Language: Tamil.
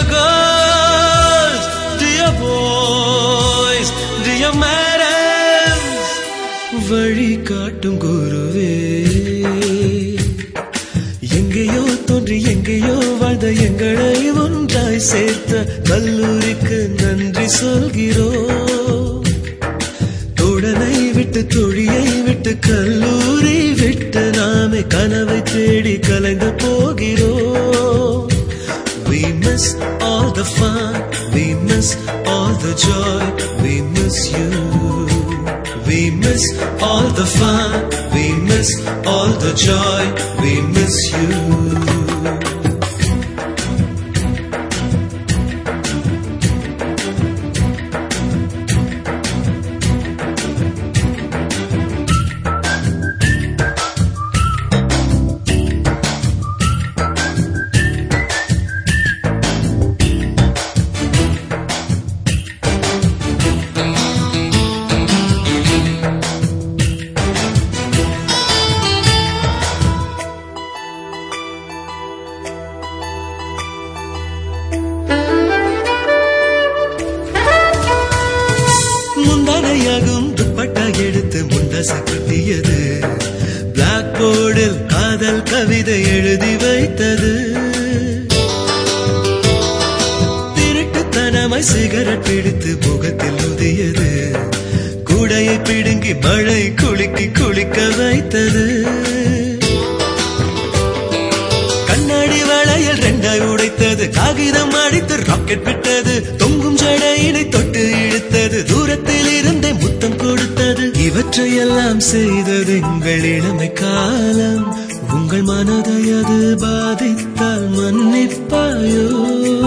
girls, dear boys, dear madams, வழி காட்டும் குருவே எங்கேயோ தோன்றி எங்கேயோ வாழ்ந்த எங்களை ஒன்றாய் சேர்த்த கல்லூரிக்கு நன்றி சொல்கிறோம் தோழனை விட்டு தொழியை விட்டு கல்லூரி விட்டு நாமே கனவை தேடி கலைந்து போகிறோம் We miss all the fun, we miss all the joy, we miss you. We miss all the fun, we miss all the joy, we miss you. முந்தானையாகும் dupatta எடுத்து முண்டச குத்தியது பிளாக் போர்டில் காதல் கவிதை எழுதி வைத்தது திருட்டுத்தனமாய் சிகரெட் பிடித்து முகத்தில் உதியது கூடையை பிடுங்கி மழை குலுக்கி குளிக்க வைத்தது கண்ணாடி வளையல் ரெண்டாய் உடைத்தது காகிதம் அடித்து ராக்கெட் விட்டது தொங்கும் ஜடையினை தொட்டு இழுத்தது தூரத்தில் இருந்தே முத்தம் கொடுத்தது இவற்றையெல்லாம் செய்தது எங்கள் இளமை காலம் உங்கள் மனதை அது பாதித்தால் மன்னிப்பாயோ